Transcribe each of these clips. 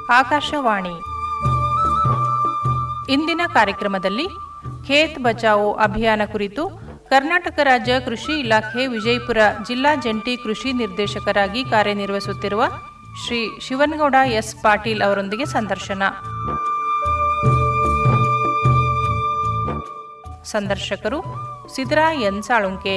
ಆಕಾಶವಾಣಿ ಇಂದಿನ ಕಾರ್ಯಕ್ರಮದಲ್ಲಿ ಖೇತ್ ಬಚಾವೋ ಅಭಿಯಾನ ಕುರಿತು ಕರ್ನಾಟಕ ರಾಜ್ಯ ಕೃಷಿ ಇಲಾಖೆ ವಿಜಯಪುರ ಜಿಲ್ಲಾ ಜಂಟಿ ಕೃಷಿ ನಿರ್ದೇಶಕರಾಗಿ ಕಾರ್ಯನಿರ್ವಹಿಸುತ್ತಿರುವ ಶ್ರೀ ಶಿವನಗೌಡ ಎಸ್ ಪಾಟೀಲ್ ಅವರೊಂದಿಗೆ ಸಂದರ್ಶನ ಸಂದರ್ಶಕರು ಸಿದ್ರಾ ಎನ್ ಸಾಳುಂಕೆ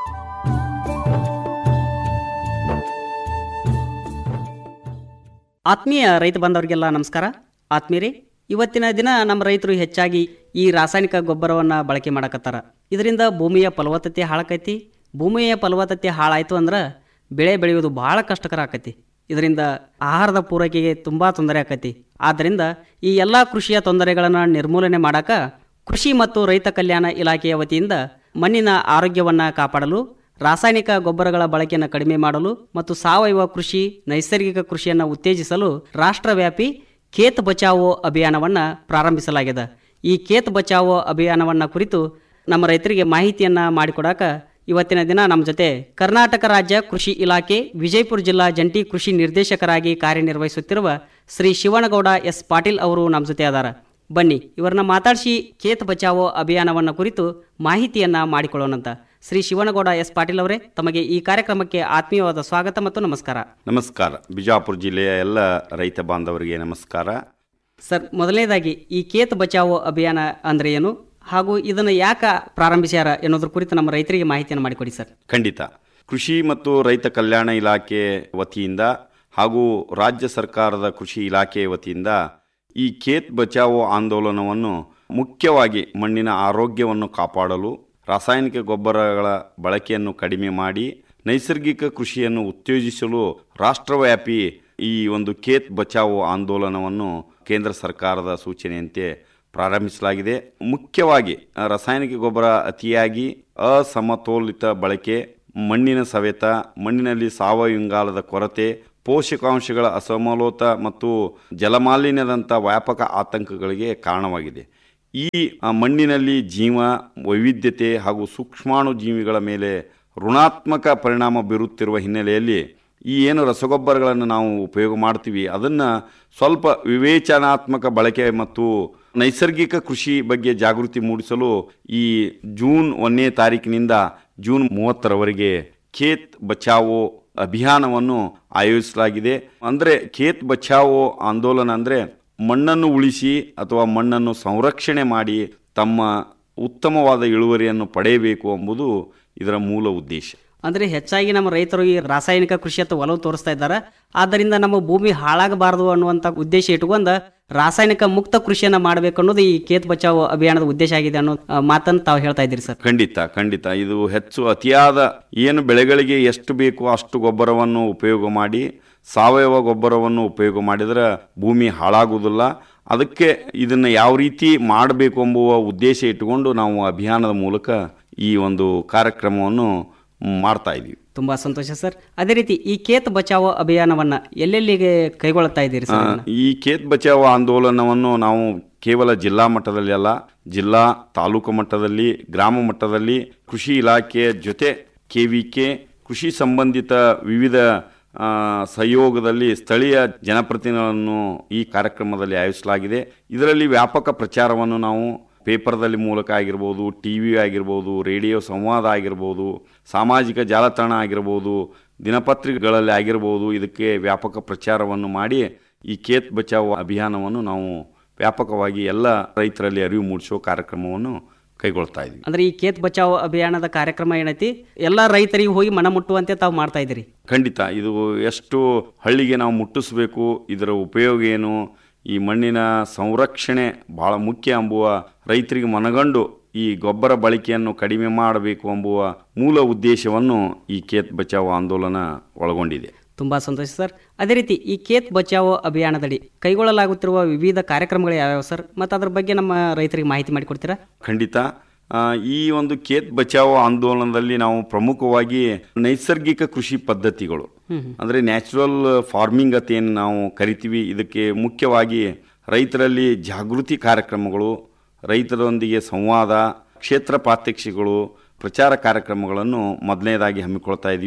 ಆತ್ಮೀಯ ರೈತ ಬಾಂಧವರಿಗೆಲ್ಲ ನಮಸ್ಕಾರ ಆತ್ಮೀಯರೇ ಇವತ್ತಿನ ದಿನ ನಮ್ಮ ರೈತರು ಹೆಚ್ಚಾಗಿ ಈ ರಾಸಾಯನಿಕ ಗೊಬ್ಬರವನ್ನು ಬಳಕೆ ಮಾಡಕತ್ತಾರ ಇದರಿಂದ ಭೂಮಿಯ ಫಲವತ್ತತೆ ಹಾಳಾಕೈತಿ ಭೂಮಿಯ ಫಲವತ್ತತೆ ಹಾಳಾಯಿತು ಅಂದ್ರೆ ಬೆಳೆ ಬೆಳೆಯೋದು ಭಾಳ ಕಷ್ಟಕರ ಆಕೈತಿ ಇದರಿಂದ ಆಹಾರದ ಪೂರೈಕೆಗೆ ತುಂಬ ತೊಂದರೆ ಆಕೈತಿ ಆದ್ದರಿಂದ ಈ ಎಲ್ಲ ಕೃಷಿಯ ತೊಂದರೆಗಳನ್ನು ನಿರ್ಮೂಲನೆ ಮಾಡಾಕ ಕೃಷಿ ಮತ್ತು ರೈತ ಕಲ್ಯಾಣ ಇಲಾಖೆಯ ವತಿಯಿಂದ ಮಣ್ಣಿನ ಆರೋಗ್ಯವನ್ನು ಕಾಪಾಡಲು ರಾಸಾಯನಿಕ ಗೊಬ್ಬರಗಳ ಬಳಕೆಯನ್ನು ಕಡಿಮೆ ಮಾಡಲು ಮತ್ತು ಸಾವಯವ ಕೃಷಿ ನೈಸರ್ಗಿಕ ಕೃಷಿಯನ್ನು ಉತ್ತೇಜಿಸಲು ರಾಷ್ಟ್ರವ್ಯಾಪಿ ಖೇತ್ ಬಚಾವೋ ಅಭಿಯಾನವನ್ನು ಪ್ರಾರಂಭಿಸಲಾಗಿದೆ ಈ ಖೇತ್ ಬಚಾವೋ ಅಭಿಯಾನವನ್ನು ಕುರಿತು ನಮ್ಮ ರೈತರಿಗೆ ಮಾಹಿತಿಯನ್ನು ಮಾಡಿಕೊಡಾಕ ಇವತ್ತಿನ ದಿನ ನಮ್ಮ ಜೊತೆ ಕರ್ನಾಟಕ ರಾಜ್ಯ ಕೃಷಿ ಇಲಾಖೆ ವಿಜಯಪುರ ಜಿಲ್ಲಾ ಜಂಟಿ ಕೃಷಿ ನಿರ್ದೇಶಕರಾಗಿ ಕಾರ್ಯನಿರ್ವಹಿಸುತ್ತಿರುವ ಶ್ರೀ ಶಿವನಗೌಡ ಎಸ್ ಪಾಟೀಲ್ ಅವರು ನಮ್ಮ ಜೊತೆ ಅದಾರ ಬನ್ನಿ ಇವರನ್ನ ಮಾತಾಡಿಸಿ ಖೇತ್ ಬಚಾವೋ ಅಭಿಯಾನವನ್ನು ಕುರಿತು ಮಾಹಿತಿಯನ್ನ ಮಾಡಿಕೊಳ್ಳೋಣಂತ ಶ್ರೀ ಶಿವನಗೌಡ ಎಸ್ ಪಾಟೀಲ್ ಅವರೇ ತಮಗೆ ಈ ಕಾರ್ಯಕ್ರಮಕ್ಕೆ ಆತ್ಮೀಯವಾದ ಸ್ವಾಗತ ಮತ್ತು ನಮಸ್ಕಾರ ನಮಸ್ಕಾರ ಬಿಜಾಪುರ ಜಿಲ್ಲೆಯ ಎಲ್ಲ ರೈತ ಬಾಂಧವರಿಗೆ ನಮಸ್ಕಾರ ಸರ್ ಮೊದಲನೇದಾಗಿ ಈ ಖೇತ್ ಬಚಾವೋ ಅಭಿಯಾನ ಅಂದ್ರೆ ಏನು ಹಾಗೂ ಇದನ್ನು ಯಾಕೆ ಪ್ರಾರಂಭಿಸ್ಯಾರ ಎನ್ನುವುದ್ರ ಕುರಿತು ನಮ್ಮ ರೈತರಿಗೆ ಮಾಹಿತಿಯನ್ನು ಮಾಡಿಕೊಡಿ ಸರ್ ಖಂಡಿತ ಕೃಷಿ ಮತ್ತು ರೈತ ಕಲ್ಯಾಣ ಇಲಾಖೆ ವತಿಯಿಂದ ಹಾಗೂ ರಾಜ್ಯ ಸರ್ಕಾರದ ಕೃಷಿ ಇಲಾಖೆ ವತಿಯಿಂದ ಈ ಖೇತ್ ಬಚಾವೋ ಆಂದೋಲನವನ್ನು ಮುಖ್ಯವಾಗಿ ಮಣ್ಣಿನ ಆರೋಗ್ಯವನ್ನು ಕಾಪಾಡಲು ರಾಸಾಯನಿಕ ಗೊಬ್ಬರಗಳ ಬಳಕೆಯನ್ನು ಕಡಿಮೆ ಮಾಡಿ ನೈಸರ್ಗಿಕ ಕೃಷಿಯನ್ನು ಉತ್ತೇಜಿಸಲು ರಾಷ್ಟ್ರವ್ಯಾಪಿ ಈ ಒಂದು ಖೇತ್ ಬಚಾವೋ ಆಂದೋಲನವನ್ನು ಕೇಂದ್ರ ಸರ್ಕಾರದ ಸೂಚನೆಯಂತೆ ಪ್ರಾರಂಭಿಸಲಾಗಿದೆ ಮುಖ್ಯವಾಗಿ ಆ, ರಾಸಾಯನಿಕ ಗೊಬ್ಬರ ಅತಿಯಾಗಿ ಅಸಮತೋಲಿತ ಬಳಕೆ ಮಣ್ಣಿನ ಸವೆತ ಮಣ್ಣಿನಲ್ಲಿ ಸಾವಯವ ಇಂಗಾಲದ ಕೊರತೆ ಪೋಷಕಾಂಶಗಳ ಅಸಮಲೋತ ಮತ್ತು ಜಲಮಾಲಿನ್ಯದಂಥ ವ್ಯಾಪಕ ಆತಂಕಗಳಿಗೆ ಕಾರಣವಾಗಿದೆ ಈ ಆ, ಮಣ್ಣಿನಲ್ಲಿ ಜೀವ ವೈವಿಧ್ಯತೆ ಹಾಗೂ ಸೂಕ್ಷ್ಮಾಣು ಜೀವಿಗಳ ಮೇಲೆ ಋಣಾತ್ಮಕ ಪರಿಣಾಮ ಬೀರುತ್ತಿರುವ ಹಿನ್ನೆಲೆಯಲ್ಲಿ ಈ ಏನು ರಸಗೊಬ್ಬರಗಳನ್ನು ನಾವು ಉಪಯೋಗ ಮಾಡ್ತೀವಿ ಅದನ್ನು ಸ್ವಲ್ಪ ವಿವೇಚನಾತ್ಮಕ ಬಳಕೆ ಮತ್ತು ನೈಸರ್ಗಿಕ ಕೃಷಿ ಬಗ್ಗೆ ಜಾಗೃತಿ ಮೂಡಿಸಲು ಈ ಜೂನ್ ಒಂದನೇ ತಾರೀಕಿನಿಂದ ಜೂನ್ ಮೂವತ್ತರವರೆಗೆ ಖೇತ್ ಬಚಾವೋ ಅಭಿಯಾನವನ್ನು ಆಯೋಜಿಸಲಾಗಿದೆ ಅಂದರೆ ಖೇತ್ ಬಚಾವೋ ಆಂದೋಲನ ಅಂದರೆ ಮಣ್ಣನ್ನು ಉಳಿಸಿ ಅಥವಾ ಮಣ್ಣನ್ನು ಸಂರಕ್ಷಣೆ ಮಾಡಿ ತಮ್ಮ ಉತ್ತಮವಾದ ಇಳುವರಿಯನ್ನು ಪಡೆಯಬೇಕು ಎಂಬುದು ಇದರ ಮೂಲ ಉದ್ದೇಶ ಅಂದ್ರೆ ಹೆಚ್ಚಾಗಿ ನಮ್ಮ ರೈತರು ಈ ರಾಸಾಯನಿಕ ಕೃಷಿಯತ್ತ ಒಲವು ತೋರಿಸ್ತಾ ಇದ್ದಾರೆ ಆದ್ದರಿಂದ ನಮ್ಮ ಭೂಮಿ ಹಾಳಾಗಬಾರದು ಅನ್ನುವಂಥ ಉದ್ದೇಶ ಇಟ್ಕೊಂಡ ರಾಸಾಯನಿಕ ಮುಕ್ತ ಕೃಷಿಯನ್ನ ಮಾಡಬೇಕು ಅನ್ನೋದು ಈ ಖೇತ್ ಬಚಾವೋ ಅಭಿಯಾನದ ಉದ್ದೇಶ ಆಗಿದೆ ಅನ್ನೋ ಆ, ಮಾತನ್ನು ತಾವು ಹೇಳ್ತಾ ಇದ್ದೀರಿ ಸರ್ ಖಂಡಿತ ಖಂಡಿತ ಇದು ಹೆಚ್ಚು ಅತಿಯಾದ ಏನು ಬೆಳೆಗಳಿಗೆ ಎಷ್ಟು ಬೇಕು ಅಷ್ಟು ಗೊಬ್ಬರವನ್ನು ಉಪಯೋಗ ಮಾಡಿ ಸಾವಯವ ಗೊಬ್ಬರವನ್ನು ಉಪಯೋಗ ಮಾಡಿದರೆ ಭೂಮಿ ಹಾಳಾಗುವುದಿಲ್ಲ ಅದಕ್ಕೆ ಇದನ್ನು ಯಾವ ರೀತಿ ಮಾಡಬೇಕು ಎಂಬುವ ಉದ್ದೇಶ ಇಟ್ಟುಕೊಂಡು ನಾವು ಅಭಿಯಾನದ ಮೂಲಕ ಈ ಒಂದು ಕಾರ್ಯಕ್ರಮವನ್ನು ಮಾಡ್ತಾ ಇದ್ದೀವಿ ತುಂಬಾ ಸಂತೋಷ ಸರ್ ಅದೇ ರೀತಿ ಈ ಖೇತ್ ಬಚಾವೋ ಅಭಿಯಾನವನ್ನ ಎಲ್ಲೆಲ್ಲಿಗೆ ಕೈಗೊಳ್ಳುತ್ತಾ ಇದ್ದೀರಿ ಸರ್ ಇದನ್ನ? ಈ ಖೇತ್ ಬಚಾವ್ ಆಂದೋಲನವನ್ನು ನಾವು ಕೇವಲ ಜಿಲ್ಲಾ ಮಟ್ಟದಲ್ಲಿ ಅಲ್ಲ ಜಿಲ್ಲಾ ತಾಲೂಕು ಮಟ್ಟದಲ್ಲಿ ಗ್ರಾಮ ಮಟ್ಟದಲ್ಲಿ ಕೃಷಿ ಇಲಾಖೆಯ ಜೊತೆ ಕೆ ವಿ ಕೆ ಕೃಷಿ ಸಂಬಂಧಿತ ವಿವಿಧ ಆ, ಸಹಯೋಗದಲ್ಲಿ ಸ್ಥಳೀಯ ಜನಪ್ರತಿನಿಧಿಗಳನ್ನು ಈ ಕಾರ್ಯಕ್ರಮದಲ್ಲಿ ಆಯೋಜಿಸಲಾಗಿದೆ ಇದರಲ್ಲಿ ವ್ಯಾಪಕ ಪ್ರಚಾರವನ್ನು ನಾವು ಪೇಪರ್ದಲ್ಲಿ ಮೂಲಕ ಆಗಿರ್ಬೋದು ಟಿ ವಿ ಆಗಿರ್ಬೋದು ರೇಡಿಯೋ ಸಂವಾದ ಆಗಿರ್ಬೋದು ಸಾಮಾಜಿಕ ಜಾಲತಾಣ ಆಗಿರ್ಬೋದು ದಿನಪತ್ರಿಕೆಗಳಲ್ಲಿ ಆಗಿರ್ಬೋದು ಇದಕ್ಕೆ ವ್ಯಾಪಕ ಪ್ರಚಾರವನ್ನು ಮಾಡಿ ಈ ಖೇತ್ ಬಚಾವ್ ಅಭಿಯಾನವನ್ನು ನಾವು ವ್ಯಾಪಕವಾಗಿ ಎಲ್ಲ ರೈತರಲ್ಲಿ ಅರಿವು ಮೂಡಿಸುವ ಕಾರ್ಯಕ್ರಮವನ್ನು ಕೈಗೊಳ್ತಾ ಇದ್ವಿ ಅಂದ್ರೆ ಈ ಖೇತ್ ಬಚಾವೋ ಅಭಿಯಾನದ ಕಾರ್ಯಕ್ರಮ ಏನೈತಿ ಎಲ್ಲಾ ರೈತರಿಗೆ ಹೋಗಿ ಮನ ಮುಟ್ಟುವಂತೆ ತಾವು ಮಾಡ್ತಾ ಇದ್ದೀರಿ ಖಂಡಿತ ಇದು ಎಷ್ಟು ಹಳ್ಳಿಗೆ ನಾವು ಮುಟ್ಟಿಸಬೇಕು ಇದರ ಉಪಯೋಗ ಏನು ಈ ಮಣ್ಣಿನ ಸಂರಕ್ಷಣೆ ಬಹಳ ಮುಖ್ಯ ಎಂಬುವ ರೈತರಿಗೆ ಮನಗಂಡು ಈ ಗೊಬ್ಬರ ಬಳಕೆಯನ್ನು ಕಡಿಮೆ ಮಾಡಬೇಕು ಎಂಬುವ ಮೂಲ ಉದ್ದೇಶವನ್ನು ಈ ಖೇತ್ ಬಚಾವ್ ಆಂದೋಲನ ಒಳಗೊಂಡಿದೆ ತುಂಬಾ ಸಂತೋಷ ಸರ್ ಅದೇ ರೀತಿ ಈ ಖೇತ್ ಬಚಾವೋ ಅಭಿಯಾನದಡಿ ಕೈಗೊಳ್ಳಲಾಗುತ್ತಿರುವ ವಿವಿಧ ಕಾರ್ಯಕ್ರಮಗಳು ಯಾವ್ಯಾವ ಸರ್ ಮತ್ತು ಅದ್ರ ಬಗ್ಗೆ ನಮ್ಮ ರೈತರಿಗೆ ಮಾಹಿತಿ ಮಾಡಿಕೊಡ್ತೀರಾ ಖಂಡಿತ ಆ, ಈ ಒಂದು ಖೇತ್ ಬಚಾವ್ ಆಂದೋಲನದಲ್ಲಿ ನಾವು ಪ್ರಮುಖವಾಗಿ ನೈಸರ್ಗಿಕ ಕೃಷಿ ಪದ್ಧತಿಗಳು ಅಂದರೆ ನ್ಯಾಚುರಲ್ ಫಾರ್ಮಿಂಗ್ ಅಂತ ಏನು ನಾವು ಕರಿತೀವಿ ಇದಕ್ಕೆ ಮುಖ್ಯವಾಗಿ ರೈತರಲ್ಲಿ ಜಾಗೃತಿ ಕಾರ್ಯಕ್ರಮಗಳು ರೈತರೊಂದಿಗೆ ಸಂವಾದ ಕ್ಷೇತ್ರ ಪ್ರಾತ್ಯಕ್ಷಿಗಳು ಪ್ರಚಾರ ಕಾರ್ಯಕ್ರಮಗಳನ್ನು ಮೊದಲನೇದಾಗಿ ಹಮ್ಮಿಕೊಳ್ತಾ ಇದ್ದೀವಿ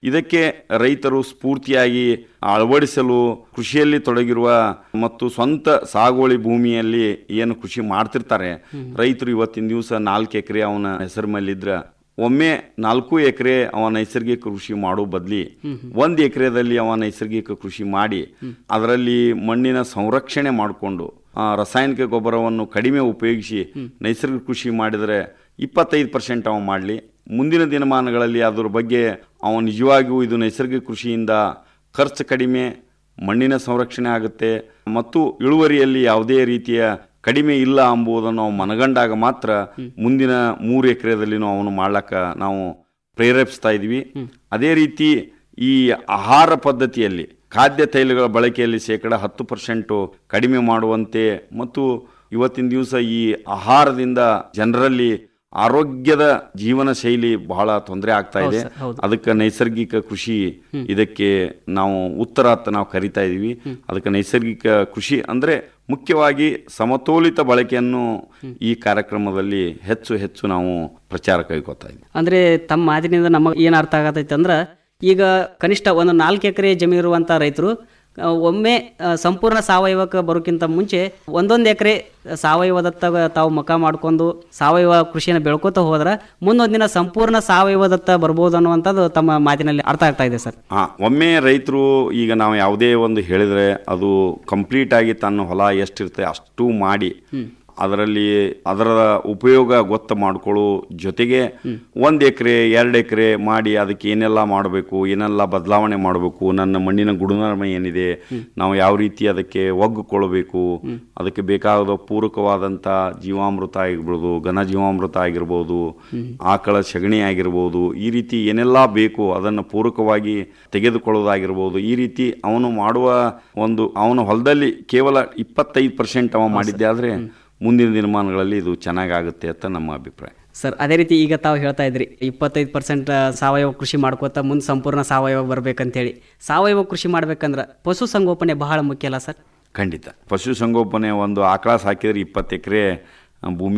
ಇದಕ್ಕೆ ರೈತರು ಸ್ಫೂರ್ತಿಯಾಗಿ ಅಳವಡಿಸಲು ಕೃಷಿಯಲ್ಲಿ ತೊಡಗಿರುವ ಮತ್ತು ಸ್ವಂತ ಸಾಗುವಳಿ ಭೂಮಿಯಲ್ಲಿ ಏನು ಕೃಷಿ ಮಾಡ್ತಿರ್ತಾರೆ ರೈತರು ಇವತ್ತಿನ ದಿವಸ ನಾಲ್ಕು ಎಕರೆ ಅವನ ಹೆಸರು ಮೇಲಿದ್ರ ಒಮ್ಮೆ ನಾಲ್ಕು ಎಕರೆ ಅವ ನೈಸರ್ಗಿಕ ಕೃಷಿ ಮಾಡೋ ಬದ್ಲಿ ಒಂದು ಎಕರೆದಲ್ಲಿ ಅವ ನೈಸರ್ಗಿಕ ಕೃಷಿ ಮಾಡಿ ಅದರಲ್ಲಿ ಮಣ್ಣಿನ ಸಂರಕ್ಷಣೆ ಮಾಡಿಕೊಂಡು ರಾಸಾಯನಿಕ ಗೊಬ್ಬರವನ್ನು ಕಡಿಮೆ ಉಪಯೋಗಿಸಿ ನೈಸರ್ಗಿಕ ಕೃಷಿ ಮಾಡಿದರೆ ಇಪ್ಪತ್ತೈದು ಪರ್ಸೆಂಟ್ ಅವ ಮಾಡಲಿ ಮುಂದಿನ ದಿನಮಾನಗಳಲ್ಲಿ ಅದ್ರ ಬಗ್ಗೆ ಅವ ನಿಜವಾಗಿಯೂ ಇದು ನೈಸರ್ಗಿಕ ಕೃಷಿಯಿಂದ ಖರ್ಚು ಕಡಿಮೆ ಮಣ್ಣಿನ ಸಂರಕ್ಷಣೆ ಆಗುತ್ತೆ ಮತ್ತು ಇಳುವರಿಯಲ್ಲಿ ಯಾವುದೇ ರೀತಿಯ ಕಡಿಮೆ ಇಲ್ಲ ಎಂಬುದನ್ನು ನಾವು ಮನಗಂಡಾಗ ಮಾತ್ರ ಮುಂದಿನ ಮೂರು ಎಕರೆದಲ್ಲಿ ಅವನು ಮಾಡ್ಲಕ್ಕ ನಾವು ಪ್ರೇರೇಪಿಸ್ತಾ ಇದ್ವಿ ಅದೇ ರೀತಿ ಈ ಆಹಾರ ಪದ್ಧತಿಯಲ್ಲಿ ಖಾದ್ಯ ತೈಲಗಳ ಬಳಕೆಯಲ್ಲಿ ಶೇಕಡ ಹತ್ತು ಪರ್ಸೆಂಟು ಕಡಿಮೆ ಮಾಡುವಂತೆ ಮತ್ತು ಇವತ್ತಿನ ದಿವಸ ಈ ಆಹಾರದಿಂದ ಜನರಲ್ಲಿ ಆರೋಗ್ಯದ ಜೀವನ ಶೈಲಿ ಬಹಳ ತೊಂದರೆ ಆಗ್ತಾ ಇದೆ ಸರ್, ಹೌದು. ಅದಕ್ಕೆ ನೈಸರ್ಗಿಕ ಕೃಷಿ ಇದಕ್ಕೆ ನಾವು ಉತ್ತರ ಅಂತ ನಾವು ಕರಿತಾ ಇದೀವಿ ಅದಕ್ಕೆ ನೈಸರ್ಗಿಕ ಕೃಷಿ ಅಂದ್ರೆ ಮುಖ್ಯವಾಗಿ ಸಮತೋಲಿತ ಬಳಕೆಯನ್ನು ಈ ಕಾರ್ಯಕ್ರಮದಲ್ಲಿ ಹೆಚ್ಚು ಹೆಚ್ಚು ನಾವು ಪ್ರಚಾರ ಕೈಗೊಳ್ತಾ ಇದ್ದೀವಿ ಅಂದ್ರೆ ತಮ್ಮ ಮಾತಿನಿಂದ ನಮಗೆ ಏನು ಅರ್ಥ ಆಗತೈತೆ ಅಂದ್ರೆ ಈಗ ಕನಿಷ್ಠ ಒಂದು ನಾಲ್ಕು ಎಕರೆ ಜಮೀನು ಇರುವಂಥ ರೈತರು ಆ, ಒಮ್ಮೆ ಆ, ಸಂಪೂರ್ಣ ಸಾವಯವಕ್ಕೆ ಬರೋಕ್ಕಿಂತ ಮುಂಚೆ ಒಂದೊಂದು ಎಕರೆ ಸಾವಯವದತ್ತ ತಾವು ಮುಖ ಮಾಡ್ಕೊಂಡು ಸಾವಯವ ಕೃಷಿಯನ್ನು ಬೆಳ್ಕೋತ ಹೋದ್ರೆ ಮುಂದೊಂದು ದಿನ ಸಂಪೂರ್ಣ ಸಾವಯವದತ್ತ ಬರ್ಬೋದು ಅನ್ನುವಂಥದ್ದು ತಮ್ಮ ಮಾತಿನಲ್ಲಿ ಅರ್ಥ ಆಗ್ತಾ ಇದೆ ಸರ್ ಹಾ ಒಮ್ಮೆ ರೈತರು ಈಗ ನಾವು ಯಾವುದೇ ಒಂದು ಹೇಳಿದ್ರೆ ಅದು ಕಂಪ್ಲೀಟ್ ಆಗಿ ತನ್ನ ಹೊಲ ಎಷ್ಟಿರುತ್ತೆ ಅಷ್ಟು ಮಾಡಿ ಅದರಲ್ಲಿ ಅದರ ಉಪಯೋಗ ಗೊತ್ತ ಮಾಡ್ಕೊಳ್ಳೋ ಜೊತೆಗೆ ಒಂದು ಎಕರೆ ಎರಡು ಎಕರೆ ಮಾಡಿ ಅದಕ್ಕೆ ಏನೆಲ್ಲ ಮಾಡಬೇಕು ಏನೆಲ್ಲ ಬದಲಾವಣೆ ಮಾಡಬೇಕು ನನ್ನ ಮಣ್ಣಿನ ಗುಣಧರ್ಮ ಏನಿದೆ ನಾವು ಯಾವ ರೀತಿ ಅದಕ್ಕೆ ಒಗ್ಗಿಕೊಳ್ಳಬೇಕು ಅದಕ್ಕೆ ಬೇಕಾದ ಪೂರಕವಾದಂಥ ಜೀವಾಮೃತ ಆಗಿರ್ಬೋದು ಘನ ಜೀವಾಮೃತ ಆಗಿರ್ಬೋದು ಆಕಳ ಸಗಣಿ ಆಗಿರ್ಬೋದು ಈ ರೀತಿ ಏನೆಲ್ಲ ಬೇಕು ಅದನ್ನು ಪೂರಕವಾಗಿ ತೆಗೆದುಕೊಳ್ಳೋದಾಗಿರ್ಬೋದು ಈ ರೀತಿ ಅವನು ಮಾಡುವ ಒಂದು ಅವನ ಹೊಲದಲ್ಲಿ ಕೇವಲ ಇಪ್ಪತ್ತೈದು ಪರ್ಸೆಂಟ್ ಅವ ಮಾಡಿದ್ದೆ ಆದರೆ ಮುಂದಿನ ದಿನಮಾನಗಳಲ್ಲಿ ಇದು ಚೆನ್ನಾಗಾಗುತ್ತೆ ಅಂತ ನಮ್ಮ ಅಭಿಪ್ರಾಯ ಸರ್ ಅದೇ ರೀತಿ ಈಗ ತಾವು ಹೇಳ್ತಾ ಇದ್ರಿ ಇಪ್ಪತ್ತೈದು ಪರ್ಸೆಂಟ್ ಸಾವಯವ ಕೃಷಿ ಮಾಡ್ಕೋತಾ ಮುಂದೆ ಸಂಪೂರ್ಣ ಸಾವಯವ ಬರ್ಬೇಕಂತೇಳಿ ಸಾವಯವ ಕೃಷಿ ಮಾಡ್ಬೇಕಂದ್ರೆ ಪಶು ಸಂಗೋಪನೆ ಬಹಳ ಮುಖ್ಯ ಅಲ್ಲ ಸರ್ ಖಂಡಿತ ಪಶುಸಂಗೋಪನೆ ಒಂದು ಆಕಳ ಸಾಕಿದ್ರೆ ಇಪ್ಪತ್ತು ಎಕರೆ ಭೂಮಿ